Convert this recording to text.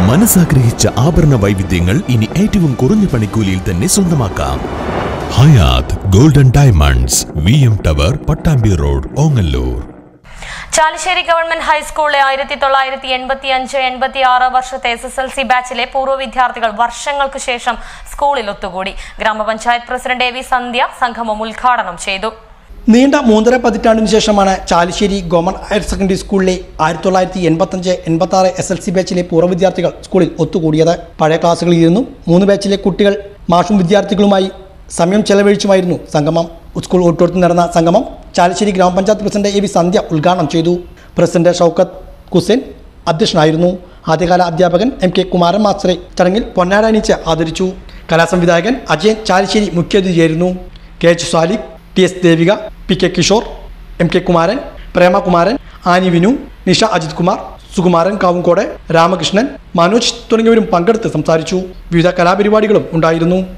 മനസ്സാഗ്രഹിച്ച ആഭരണ വൈവിധ്യങ്ങൾ ഇനി ഏറ്റവും കുറഞ്ഞ പണിക്കൂലിയിൽ തന്നെ സ്വന്തമാക്കാം Hayath golden diamonds V M tower Pattambi road Ongallur Chalissery government ഹൈസ്കൂളിലെ ആയിരത്തി തൊള്ളായിരത്തി എൺപത്തി അഞ്ച് എൺപത്തി ആറ് വർഷത്തെ എസ് എസ് എൽ സി ബാച്ചിലെ പൂർവ്വ വിദ്യാർത്ഥികൾ വർഷങ്ങൾക്ക് ശേഷം സ്കൂളിൽ ഒത്തുകൂടി ഗ്രാമപഞ്ചായത്ത് പ്രസിഡന്റ് എ വി സന്ധ്യ സംഗമം ഉദ്ഘാടനം ചെയ്തു നീണ്ട മൂന്നര പതിറ്റാണ്ടിന് ശേഷമാണ് ചാലിശ്ശേരി ഗവൺമെന്റ് ഹയർ സെക്കൻഡറി സ്കൂളിലെ ആയിരത്തി തൊള്ളായിരത്തി എൺപത്തഞ്ച് എൺപത്തി ആറ് എസ് എൽ സി ബാച്ചിലെ പൂർവ്വ വിദ്യാർത്ഥികൾ സ്കൂളിൽ ഒത്തുകൂടിയത് പഴയ ക്ലാസ്സുകളിൽ ഇരുന്നു മൂന്ന് ബാച്ചിലെ കുട്ടികൾ മാഷും വിദ്യാർത്ഥികളുമായി സമയം ചെലവഴിച്ചുമായിരുന്നു സംഗമം സ്കൂൾ ഓഡിറ്റോറിയത്തിൽ നടന്ന സംഗമം ചാലിശ്ശേരി ഗ്രാമപഞ്ചായത്ത് പ്രസിഡന്റ് എ വി സന്ധ്യ ഉദ്ഘാടനം ചെയ്തു പ്രസിഡന്റ് ഷൗക്കത്ത് ഹുസൈൻ അധ്യക്ഷനായിരുന്നു ആദ്യകാല അധ്യാപകൻ എം കെ കുമാരൻ മാസ്റ്ററെ ചടങ്ങിൽ പൊന്നാട അണിയിച്ച് ആദരിച്ചു കലാസംവിധായകൻ അജയൻ ചാലിശ്ശേരി മുഖ്യാതിഥിയായിരുന്നു K H Salib T S Devika P K Kishore M K Kumaran Premakumaran Annie Vinu Nisha Ajith Kumar Sukumaran Kavumkode Ramakrishnan Manoj തുടങ്ങിയവരും പങ്കെടുത്ത് സംസാരിച്ചു വിവിധ കലാപരിപാടികളും ഉണ്ടായിരുന്നു